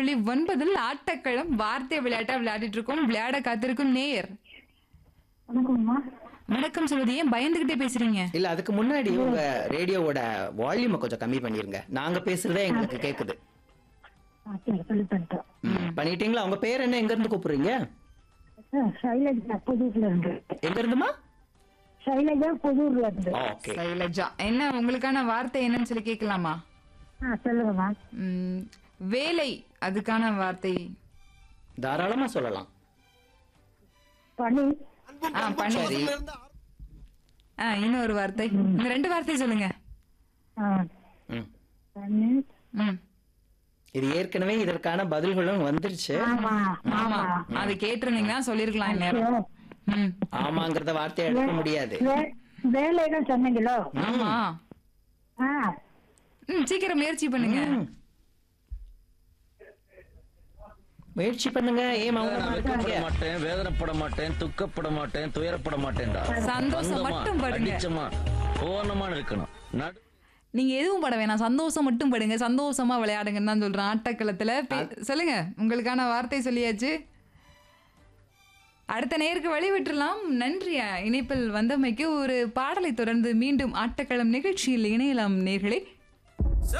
புள்ளி ஒன்பதில் ஆட்டக்களம் வார்த்தை விளையாட்டா விளையாடிட்டு இருக்கோம் விளையாட காத்திருக்கும் நேயர் வணக்கம்மா வணக்கம் சொல்வது ஏன் பயந்துகிட்டே பேசுறீங்க இல்ல அதுக்கு முன்னாடி உங்க ரேடியோவோட வால்யூமை கொஞ்சம் கம்மி பண்ணிருங்க நாங்க பேசுறதே எங்களுக்கு கேக்குது ஆ, சரி சொல்லி பண்ணிட்டோம் ம், பண்ணிட்டீங்களா உங்க பேர் என்ன எங்க இருந்து கூப்பிடுறீங்க ஆ, சைலஜா புதூர்ல இருந்து எங்க இருந்துமா சைலஜா புதூர்ல இருந்து ஓகே சைலஜா என்ன உங்களுக்கான வார்த்தை என்னன்னு சொல்லி கேட்கலாமா ஆ சொல்லுங்கம்மா ம், வேலை அதுக்கான வார்த்தை தாராளமா சொல்லலாம் பனி ஆ பண்ணி சரி ஆ இன்னொரு வார்த்தை இந்த ரெண்டு வார்த்தை சொல்லுங்க ஆ, ம். பனி ம் இது ஏற்கனவே இதற்கான பதில்களும் வந்துருச்சு ஆமா ஆமா அது கேட்டிருந்தீங்கன்னா சொல்லிருக்கலாம் இந்நேரம் ம் ஆமாங்கிறத வார்த்தையை எடுக்க முடியாது வே- வேலைன்னு சொன்னீங்களோ ஆமா ஆ ம் சீக்கிரம் முயற்சி பண்ணுங்க ம். முயற்சி பண்ணுங்க ஏன் மௌனமா நான் இருக்கீங்க வெட்கப்பட மாட்டேன் வேதனைப்பட மாட்டேன் துக்கப்பட மாட்டேன் துயரப்பட மாட்டேன்டா சந்தோஷம் பந்தமா, மட்டும் படுங்க. அடிச்சமா ஓனமா இருக்கணும் நடு நீங்க எதுவும் பட வேணாம் சந்தோஷம் மட்டும் படுங்க சந்தோஷமா விளையாடுங்கன்னு தான் சொல்றேன் ஆட்டக்களத்துல பே- சொல்லுங்க உங்களுக்கான வார்த்தை சொல்லியாச்சு அடுத்த நேருக்கு வழி விட்டுறலாம் நன்றியா இணைப்பில் வந்தமைக்கு ஒரு பாடலை தொடர்ந்து மீண்டும் ஆட்டக்களம் நிகழ்ச்சியில் இணையலாம் நேர்களே